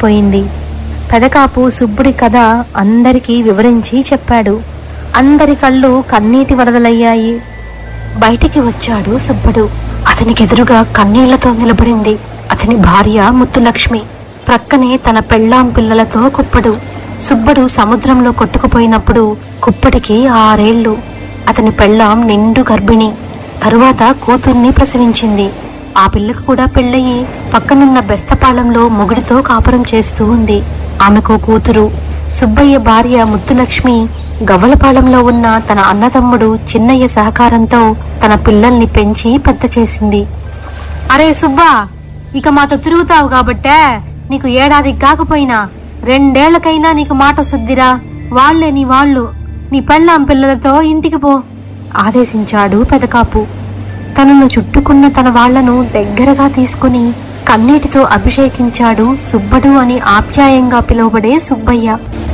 అయిపోయింది పెదకాపు సుబ్బుడి కథ అందరికీ వివరించి చెప్పాడు అందరి కళ్ళు కన్నీటి వరదలయ్యాయి బయటికి వచ్చాడు సుబ్బడు అతనికి ఎదురుగా కన్నీళ్లతో నిలబడింది అతని భార్య ముత్తులక్ష్మి ప్రక్కనే తన పెళ్ళాం పిల్లలతో కుప్పడు సుబ్బడు సముద్రంలో కొట్టుకుపోయినప్పుడు కుప్పటికి ఆరేళ్లు అతని పెళ్ళాం నిండు గర్భిణి తరువాత కూతుర్ని ప్రసవించింది ఆ పిల్లకు కూడా పెళ్ళయి పక్కనున్న బెస్తపాలెంలో మొగుడితో కాపురం చేస్తూ ఉంది ఆమెకు కూతురు సుబ్బయ్య భార్య ముత్తులక్ష్మి గవ్వలపాలెంలో ఉన్న తన అన్నతమ్ముడు చిన్నయ్య సహకారంతో తన పిల్లల్ని పెంచి పెద్ద చేసింది అరే సుబ్బా ఇక మాతో తిరుగుతావు కాబట్టే నీకు ఏడాది కాకపోయినా రెండేళ్లకైనా నీకు మాట శుద్ధిరా వాళ్లే నీ వాళ్ళు నీ పెళ్ళాం పిల్లలతో ఇంటికి పో ఆదేశించాడు పెదకాపు తనను చుట్టుకున్న తన వాళ్లను దగ్గరగా తీసుకుని కన్నీటితో అభిషేకించాడు సుబ్బడు అని ఆప్యాయంగా పిలువబడే సుబ్బయ్య